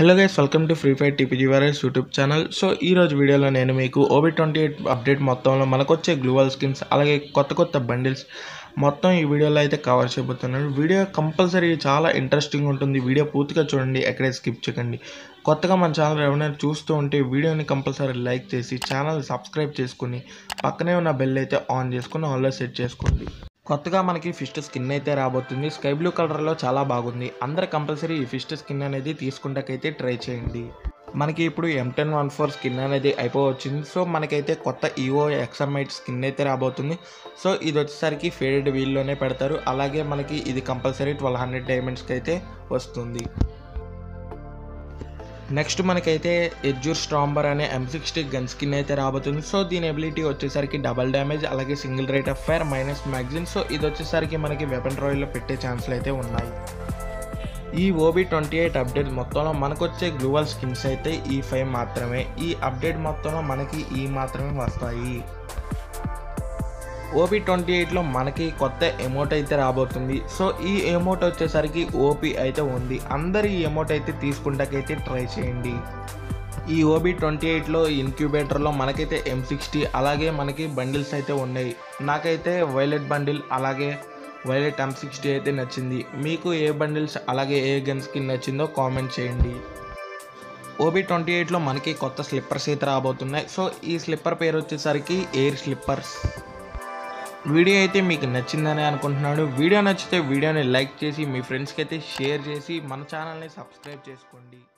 hello guys welcome to free fire TPG virus YouTube channel so ఈ రోజు వీడియోలో నేను మీకు ఓబీ ట్వంటీ ఎయిట్ అప్డేట్ మొత్తంలో మనకొచ్చే గ్లూవల్ స్కిన్స్ అలాగే కొత్త కొత్త బండిల్స్ మొత్తం ఈ వీడియోలో అయితే కవర్ చేయబోతున్నాను వీడియో కంపల్సరీ చాలా ఇంట్రెస్టింగ్ ఉంటుంది వీడియో పూర్తిగా చూడండి ఎక్కడే స్కిప్ చేయకండి కొత్తగా మన ఛానల్ ఎవరైనా చూస్తూ ఉంటే వీడియోని కంపల్సరీ లైక్ చేసి ఛానల్ సబ్స్క్రైబ్ చేసుకుని పక్కనే ఉన్న బెల్ అయితే ఆన్ చేసుకుని ఆన్లో సెట్ చేసుకోండి కొత్తగా మనకి ఫిస్ట్ స్కిన్ అయితే రాబోతుంది స్కై బ్లూ కలర్లో చాలా బాగుంది అందరు కంపల్సరీ ఈ ఫిస్ట్ స్కిన్ అనేది తీసుకుంటాకైతే ట్రై చేయండి మనకి ఇప్పుడు M ten one four skin అనేది అయిపోవచ్చింది సో మనకైతే కొత్త ఈవో ఎక్సర్మైట్ స్కిన్ అయితే రాబోతుంది సో ఇది వచ్చేసరికి ఫేడెడ్ వీల్లోనే పెడతారు అలాగే మనకి ఇది కంపల్సరీ ట్వెల్వ్ హండ్రెడ్ డైమండ్స్కి అయితే వస్తుంది నెక్స్ట్ మనకైతే ఎడ్జూర్ స్ట్రాంబర్ అనే ఎం సిక్స్టీ గన్ స్కిన్ అయితే రాబోతుంది సో దీని ఎబిలిటీ వచ్చేసరికి డబల్ డ్యామేజ్ అలాగే single rate of fire minus magazine so ఇది వచ్చేసరికి మనకి వెపన్ రాయల్లో పెట్టే ఛాన్స్లు అయితే ఉన్నాయి ఈ ఓబీ ట్వంటీ ఎయిట్ అప్డేట్ మొత్తంలో మనకు వచ్చే గ్లూవల్ స్కిన్స్ అయితే ఈ ఫైవ్ మాత్రమే ఈ అప్డేట్ మొత్తంలో మనకి ఈ మాత్రమే వస్తాయి ఓపీ ట్వంటీ ఎయిట్లో మనకి కొత్త ఎమోట్ అయితే రాబోతుంది సో ఈ ఎమోట్ వచ్చేసరికి ఓపీ అయితే ఉంది అందరు ఈ ఎమోట్ అయితే తీసుకుంటాకైతే ట్రై చేయండి ఈ ఓబీ ట్వంటీ ఎయిట్లో ఇన్క్యుబేటర్లో మనకైతే ఎం సిక్స్టీ అలాగే మనకి బండిల్స్ అయితే ఉన్నాయి నాకైతే వైలెట్ బండిల్ అలాగే వైలెట్ ఎం సిక్స్టీ అయితే నచ్చింది మీకు ఏ బండిల్స్ అలాగే ఏ గన్స్కి నచ్చిందో కామెంట్ చేయండి ఓబీ ట్వంటీ ఎయిట్లో మనకి కొత్త స్లిప్పర్స్ అయితే రాబోతున్నాయి సో ఈ స్లిప్పర్ పేరు వచ్చేసరికి ఎయిర్ స్లిప్పర్స్ వీడియో అయితే మీకు నచ్చిందని అనుకుంటున్నాను వీడియో నచ్చితే వీడియోని లైక్ చేసి మీ ఫ్రెండ్స్కి అయితే షేర్ చేసి మన ఛానల్ని సబ్స్క్రైబ్ చేసుకోండి